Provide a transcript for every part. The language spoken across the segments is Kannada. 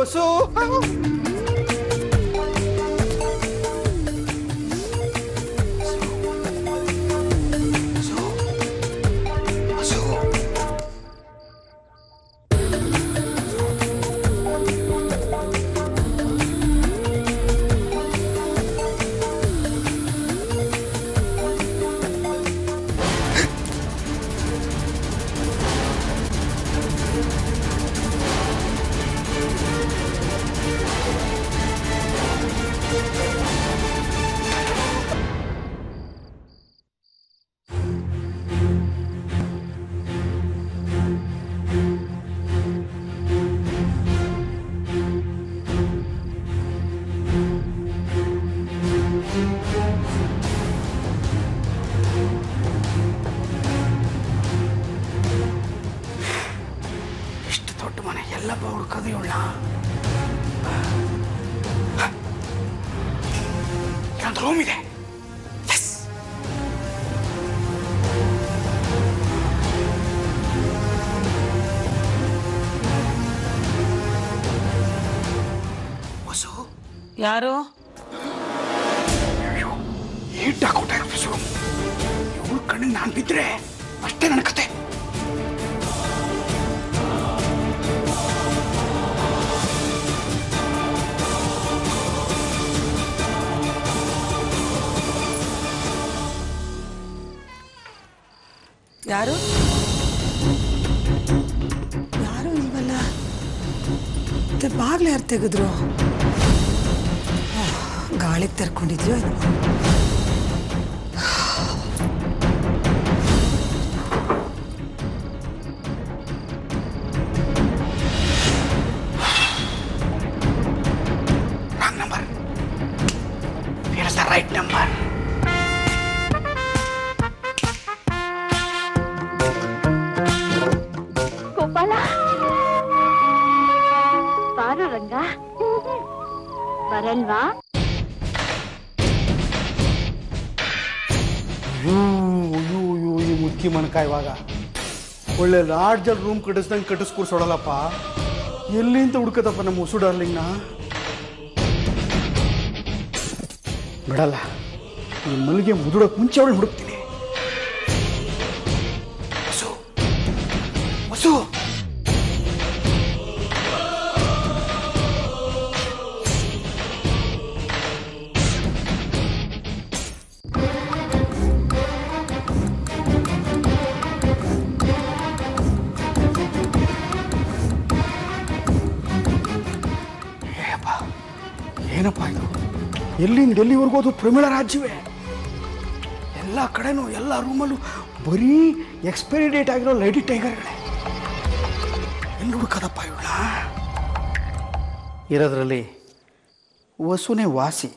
ವಸು ಎಷ್ಟು ದೊಡ್ಡ ಮನೆ ಎಲ್ಲ ಹುಡ್ಕೋದು ಇವಳ ಇಲ್ಲೊಂದು ರೂಮ್ ಇದೆ Yes! ವಸು ಯಾರು ಅಯ್ಯೋ ಏಟ್ ಹಾಕೋಟ ವಸು ಇವಳು ಕಣ್ಣಿಗೆ ನಾನು ಬಿದ್ದರೆ ಅಷ್ಟೇ ನನ್ನ ಕತೆ ಯಾರು ಯಾರು ನೀವಲ್ಲ ಮತ್ತೆ ಬಾಗ್ಲು ಯಾರು ತೆಗೆದ್ರು ಗಾಳಿಗೆ ತೆರ್ಕೊಂಡಿದ್ಯೋ ಏನೋ wrong number Here is the right number. Gopala ಬಾರು ರಂಗ ಬರಲ್ವಾ ಅಯ್ಯೋ ಅಯ್ಯೋ ಅಯ್ಯೋ ಈ ಮುದುಕಿ ಮನಕ ಇವಾಗ ಒಳ್ಳೆ ಲಾಡ್ಜಲ್ಲಿ ರೂಮ್ ಕಟ್ಟಿಸ್ದಂಗೆ ಕಟ್ಟಿಸ್ಕೊಡ್ಸೋಡಲ್ಲಪ್ಪ ಎಲ್ಲಿಂದ ಹುಡ್ಕದಪ್ಪ ನಮ್ಮ ಹೊಸು ಡಾರ್ಲಿಂಗ್ನ ಬಿಡಲ್ಲ ಈ ಮಲ್ಲಿಗೆ ಮುದುಡೋಕೆ ಮುಂಚೆ ಅವಳು ಹುಡುಕ್ತೀನಿ ಹೊಸು ಹೊಸು ಏಪ್ಪ ಏನಪ್ಪ ಇದು ಎಲ್ಲಿಂದ ಎಲ್ಲಿವರೆಗೂ ಅದು ಪ್ರಮಿಳ ರಾಜ್ಯವೇ ಎಲ್ಲ ಕಡೆನೂ ಎಲ್ಲ ರೂಮಲ್ಲೂ ಬರೀ ಎಕ್ಸ್ಪೈರಿ ಡೇಟ್ ಆಗಿರೋ ಲೈಟಿ ಟೈಗರ್ಗಳೇ ಎಲ್ಲಿ ಹುಡುಕದಪ್ಪ ಇವಳ ಇರೋದ್ರಲ್ಲಿ ವಸುನೇ ವಾಸಿ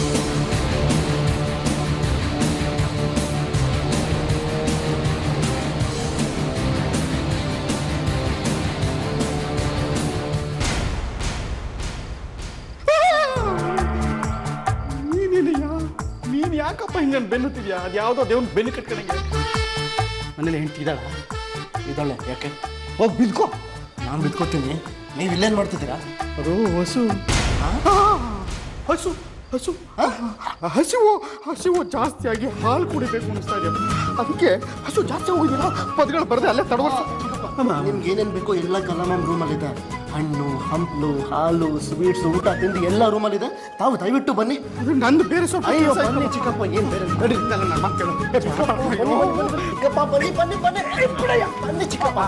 ನೀನೇನಯ್ಯ ನೀನು ಯಾಕಪ್ಪ ಹಿಂಗೆ ಬೆನ್ನುತ್ತಿದ್ಯಾ ಅದು ಯಾವುದೋ ದೇವ್ನ ಬೆನ್ನು ಕಟ್ಕೊಂಡಂಗೆ ಮನೇಲಿ ಹೆಂಡತಿ ಇದ್ದಾಳ ಇದ್ದಾಳೆ ಯಾಕೆ ಹೋಗಿ ಬಿದ್ಕೋ ನಾನು ಬಿದ್ಕೋತೀನಿ ನೀವು ಇಲ್ಲೇನು ಮಾಡ್ತಿದ್ದೀರಾ ಅದು ಹಸು ಹಸು ಹಸು ಹಸಿವು ಹಸಿವು ಜಾಸ್ತಿ ಆಗಿ ಹಾಲು ಕುಡಿಬೇಕು ಅನಿಸ್ತಾ ಇದೆ ಅದಕ್ಕೆ ಹಸು ಜಾಸ್ತಿ ಹೋಗಿದ್ದೀರಾ ಪದಗಳು ಬರದೆ ಅಲ್ಲೇ ತಡವರ್ಸ ನಿಮ್ಗೆ ಏನೇನು ಬೇಕೋ ಎಲ್ಲ ಕಲ ನಮ್ಮ ರೂಮಲ್ಲಿದೆ ಹಣ್ಣು ಹಂಪಲು ಹಾಲು ಸ್ವೀಟ್ಸ್ ಊಟ ತಿಂಡಿ ಎಲ್ಲ ರೂಮಲ್ಲಿದೆ ತಾವು ದಯವಿಟ್ಟು ಬನ್ನಿ ಅದು ನಂದು ಬೇರೆ ಸ್ವಲ್ಪ ಅಯ್ಯೋ ಕೆಲ್ಸ ಬನ್ನಿ ಇತ್ತು. ಚಿಕ್ಕಪ್ಪ ಏನು ಬೇರೆ ನಡಿ, ನಾನು ನನ್ನ ಮಾತು ಕೇಳು. ಏ, ಚಿಕ್ಕಪ್ಪ, ಅಯ್ಯೋ. ಚಿಕ್ಕಪ್ಪ ಬನ್ನಿ ಬನ್ನಿ ಬನ್ನಿ ಏ, ಬಿಡಯ್ಯ, ಬನ್ನಿ ಚಿಕ್ಕಪ್ಪ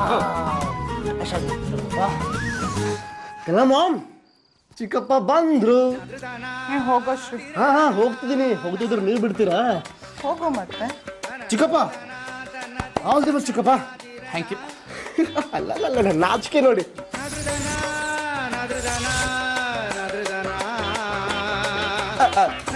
ಎಲ್ಲ ಮಾಮ್ ಚಿಕ್ಕಪ್ಪ ಬಂದ್ರು ಹೋಗೋಶ್ರೀ ಹಾ ಹಾ ಹೋಗ್ತಿದ್ದೀನಿ ಹೋಗ್ತಿದ್ರು ನೀವು ಬಿಡ್ತೀರಾ ಹೋಗೋ ಮತ್ತೆ ಚಿಕ್ಕಪ್ಪ ಆಲ್ ದಿ ಬೆಸ್ಟ್ ಚಿಕ್ಕಪ್ಪ ಥ್ಯಾಂಕ್ ಯು ಅಲ್ಲ ಅಲ್ಲ ಅಲ್ಲ, ನಾಚಿಕೆ ನೋಡಿ ಅ, ಅ,